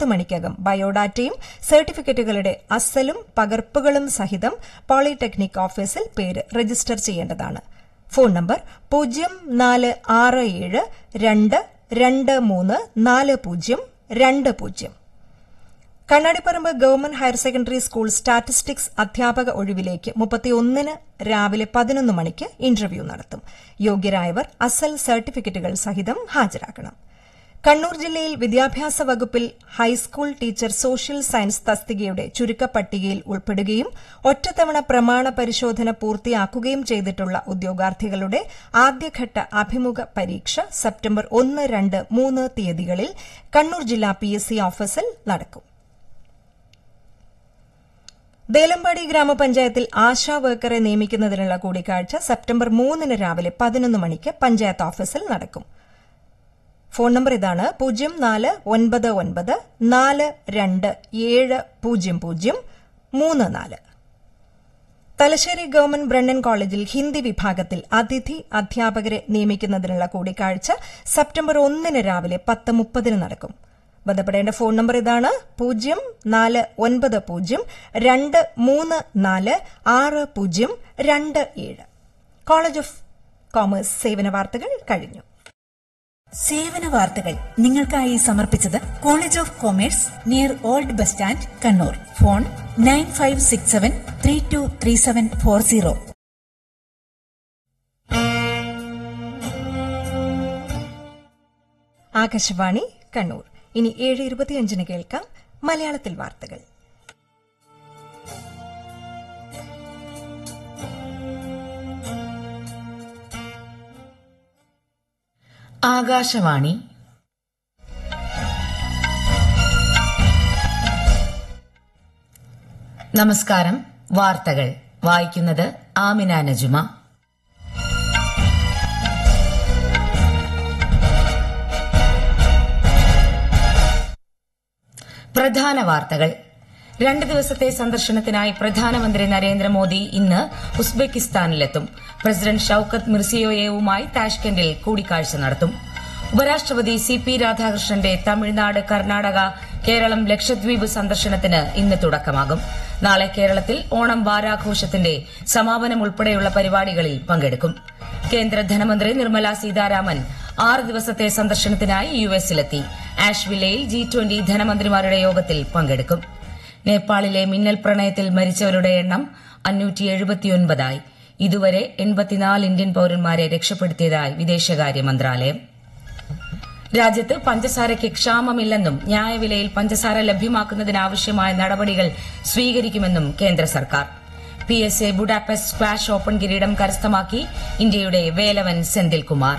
മണിക്കകം ബയോഡാറ്റയും സർട്ടിഫിക്കറ്റുകളുടെ അസലും പകർപ്പുകളും സഹിതം പോളിടെക്നിക് ഓഫീസിൽ പേര് രജിസ്റ്റർ ചെയ്യേണ്ടതാണ് ഫോൺ നമ്പർ പൂജ്യം നാല് ആറ് ഏഴ് രണ്ട് രണ്ട് മൂന്ന് നാല് പൂജ്യം രണ്ട് പൂജ്യം Kannadiparamba government higher secondary school statistics അധ്യാപക ഒഴിവിലേക്ക് മുപ്പത്തിയൊന്നിന് രാവിലെ പതിനൊന്ന് മണിക്ക് ഇന്റർവ്യൂ നടത്തും യോഗ്യരായവർ അസൽ സർട്ടിഫിക്കറ്റുകൾ സഹിതം ഹാജരാക്കണം കണ്ണൂർ ജില്ലയിൽ വിദ്യാഭ്യാസ വകുപ്പിൽ ഹൈസ്കൂൾ ടീച്ചർ സോഷ്യൽ സയൻസ് തസ്തികയുടെ ചുരുക്കപ്പട്ടികയിൽ ഉൾപ്പെടുകയും ഒറ്റത്തവണ പ്രമാണ പരിശോധന പൂർത്തിയാക്കുകയും ചെയ്തിട്ടുള്ള ഉദ്യോഗാർത്ഥികളുടെ ആദ്യഘട്ട അഭിമുഖ പരീക്ഷ സെപ്റ്റംബർ ഒന്ന് രണ്ട് മൂന്ന് തീയതികളിൽ കണ്ണൂർ ജില്ലാ പി എസ് സി ഓഫീസിൽ നടക്കും ദേലമ്പാടി ഗ്രാമപഞ്ചായത്തിൽ ആശാ വർക്കറെ നിയമിക്കുന്നതിനുള്ള കൂടിക്കാഴ്ച സെപ്റ്റംബർ മൂന്നിന് രാവിലെ പതിനൊന്ന് മണിക്ക് പഞ്ചായത്ത് ഓഫീസിൽ നടക്കും ഫോൺ നമ്പർ ഇതാണ് പൂജ്യം നാല് ഒൻപത് ഒൻപത് നാല് രണ്ട് ഏഴ് പൂജ്യം പൂജ്യം മൂന്ന് നാല് തലശ്ശേരി ഗവൺമെന്റ് ബ്രണ്ണൻ കോളേജിൽ ഹിന്ദി വിഭാഗത്തിൽ അതിഥി അധ്യാപകരെ നിയമിക്കുന്നതിനുള്ള കൂടിക്കാഴ്ച സെപ്റ്റംബർ ഒന്നിന് രാവിലെ പത്ത് മുപ്പതിന് നടക്കും ബന്ധപ്പെടേണ്ട ഫോൺ നമ്പർ ഇതാണ് പൂജ്യം നാല് ഒൻപത് പൂജ്യം രണ്ട് മൂന്ന് നാല് ആറ് പൂജ്യം രണ്ട് ഏഴ് കോളേജ് ഓഫ് കോമേഴ്സ് സേവന വാർത്തകൾ കഴിഞ്ഞു സേവന വാർത്തകൾ നിങ്ങൾക്കായി സമർപ്പിച്ചത് college of commerce near old bus stand Kannur phone nine five six seven three two three seven four zero Akashvani Kannur ഇനി ഏഴ് ഇരുപത്തിയഞ്ചിന് കേൾക്കാം മലയാളത്തിൽ വാർത്തകൾ ആകാശവാണി നമസ്കാരം വാർത്തകൾ വായിക്കുന്നത് ആമിന നജുമ പ്രധാന വാർത്തകൾ രണ്ട് ദിവസത്തെ സന്ദർശനത്തിനായി പ്രധാനമന്ത്രി നരേന്ദ്രമോദി ഇന്ന് ഉസ്ബെക്കിസ്ഥാനിലെത്തും പ്രസിഡന്റ് ഷൌക്കത്ത് മിർസിയോയേവുമായി താഷ്കെൻഡിൽ കൂടിക്കാഴ്ച നടത്തും ഉപരാഷ്ട്രപതി സി പി രാധാകൃഷ്ണന്റെ തമിഴ്നാട് കർണാടക കേരളം ലക്ഷദ്വീപ് സന്ദർശനത്തിന് ഇന്ന് തുടക്കമാകും നാളെ കേരളത്തിൽ ഓണം വാരാഘോഷത്തിന്റെ സമാപനം ഉൾപ്പെടെയുള്ള പരിപാടികളിൽ പങ്കെടുക്കും കേന്ദ്ര ധനമന്ത്രി നിർമ്മല സീതാരാമൻ ആറ് ദിവസത്തെ സന്ദർശനത്തിനായി യു എസിലെത്തി ആഷ്വില്ലയിൽ ജി ട്വന്റി ധനമന്ത്രിമാരുടെ യോഗത്തിൽ പങ്കെടുക്കും നേപ്പാളിലെ മിന്നൽ പ്രളയത്തിൽ മരിച്ചവരുടെ എണ്ണം അഞ്ഞൂറ്റി എഴുപത്തിയൊൻപതായി ഇതുവരെ എൺപത്തിനാല് ഇന്ത്യൻ പൌരന്മാരെ രക്ഷപ്പെടുത്തിയതായി വിദേശകാര്യ മന്ത്രാലയം രാജ്യത്ത് പഞ്ചസാരയ്ക്ക് ക്ഷാമമില്ലെന്നും ന്യായവിലയിൽ പഞ്ചസാര ലഭ്യമാക്കുന്നതിനാവശ്യമായ നടപടികൾ സ്വീകരിക്കുമെന്നും കേന്ദ്ര സർക്കാർ P S A Budapest squash open കിരീടം കരസ്ഥമാക്കി ഇന്ത്യയുടെ വേലവൻ സെന്തിൽകുമാർ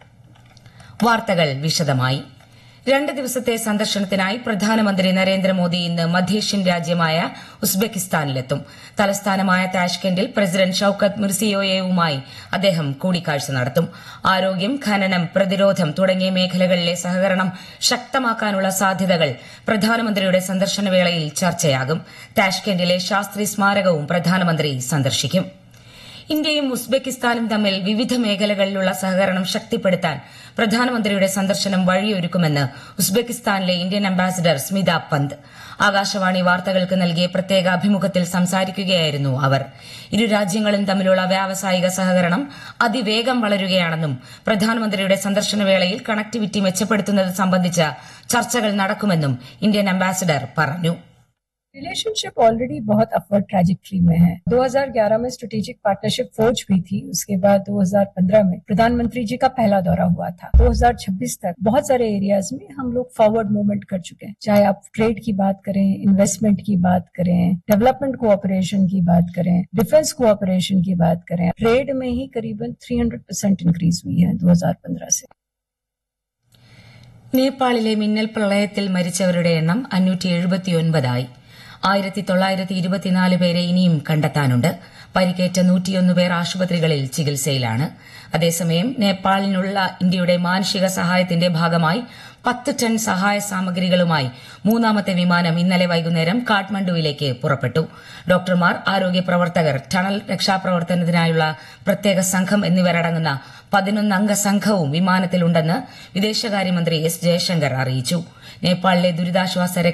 വാർത്തകൾ വിശദമായി രണ്ട് ദിവസത്തെ സന്ദർശനത്തിനായി പ്രധാനമന്ത്രി നരേന്ദ്രമോദി ഇന്ന് മധ്യേഷ്യൻ രാജ്യമായ ഉസ്ബെക്കിസ്ഥാനിലെത്തും തലസ്ഥാനമായ താഷ്കെൻഡിൽ പ്രസിഡന്റ് ഷൌക്കത്ത് മിർസിയോയേവുമായി അദ്ദേഹം കൂടിക്കാഴ്ച നടത്തും ആരോഗ്യം ഖനനം പ്രതിരോധം തുടങ്ങിയ മേഖലകളിലെ സഹകരണം ശക്തമാക്കാനുള്ള സാധ്യതകൾ പ്രധാനമന്ത്രിയുടെ സന്ദർശനവേളയിൽ ചർച്ചയാകും താഷ്കെൻഡിലെ ശാസ്ത്രി സ്മാരകവും പ്രധാനമന്ത്രി സന്ദർശിക്കും ഇന്ത്യയും ഉസ്ബെക്കിസ്ഥാനും തമ്മിൽ വിവിധ മേഖലകളിലുള്ള സഹകരണം ശക്തിപ്പെടുത്താൻ പ്രധാനമന്ത്രിയുടെ സന്ദർശനം വഴിയൊരുക്കുമെന്ന് ഉസ്ബെക്കിസ്ഥാനിലെ ഇന്ത്യൻ അംബാസിഡർ സ്മിത പന്ത് ആകാശവാണി വാർത്തകൾക്ക് നൽകിയ പ്രത്യേക അഭിമുഖത്തിൽ സംസാരിക്കുകയായിരുന്നു അവർ ഇരു രാജ്യങ്ങളും തമ്മിലുള്ള വ്യാവസായിക സഹകരണം അതിവേഗം വളരുകയാണെന്നും പ്രധാനമന്ത്രിയുടെ സന്ദർശനവേളയിൽ കണക്ടിവിറ്റി മെച്ചപ്പെടുത്തുന്നത് സംബന്ധിച്ച ചർച്ചകൾ നടക്കുമെന്നും ഇന്ത്യൻ അംബാസിഡർ പറഞ്ഞു रिलेशनशिप ऑलरेडी बहुत अपवर्ड ट्रैजेक्टरी में है 2011 में स्ट्रेटेजिक पार्टनरशिप फौज हुई थी उसके बाद 2015 में प्रधानमंत्री जी का पहला दौरा हुआ था 2026 तक बहुत सारे एरियाज में हम लोग फॉरवर्ड मूवमेंट कर चुके हैं चाहे आप ट्रेड की बात करें इन्वेस्टमेंट की बात करें डेवलपमेंट कोऑपरेशन की बात करें डिफेंस कोऑपरेशन की बात करें ट्रेड में ही करीबन 300 परसेंट इंक्रीज हुई है 2015 से നേപ്പാളിലെ മിന്നൽ പ്രളയത്തിൽ മരിച്ചവരുടെ എണ്ണം അഞ്ഞൂറ്റി എഴുപത്തിയൊൻപതായി ആയിരത്തി തൊള്ളായിരത്തി ഇരുപത്തിനാല് പേരെ ഇനിയും കണ്ടെത്താനുണ്ട് പരിക്കേറ്റ നൂറ്റിയൊന്ന് പേർ ആശുപത്രികളിൽ ചികിത്സയിലാണ് അതേസമയം നേപ്പാളിനുള്ള ഇന്ത്യയുടെ മാനുഷിക സഹായത്തിന്റെ ഭാഗമായി പത്ത് ടൺ സഹായ സാമഗ്രികളുമായി മൂന്നാമത്തെ വിമാനം ഇന്നലെ വൈകുന്നേരം കാഠ്മണ്ഡുവിലേക്ക് പുറപ്പെട്ടു ഡോക്ടർമാർ ആരോഗ്യ പ്രവർത്തകർ ടണൽ രക്ഷാപ്രവർത്തനത്തിനായുള്ള പ്രത്യേക സംഘം എന്നിവരടങ്ങുന്ന പതിനൊന്നംഗ സംഘവും വിമാനത്തിലുണ്ടെന്ന് വിദേശകാര്യമന്ത്രി എസ് ജയശങ്കർ അറിയിച്ചു നേപ്പാളിലെ ദുരിതാശ്വാസ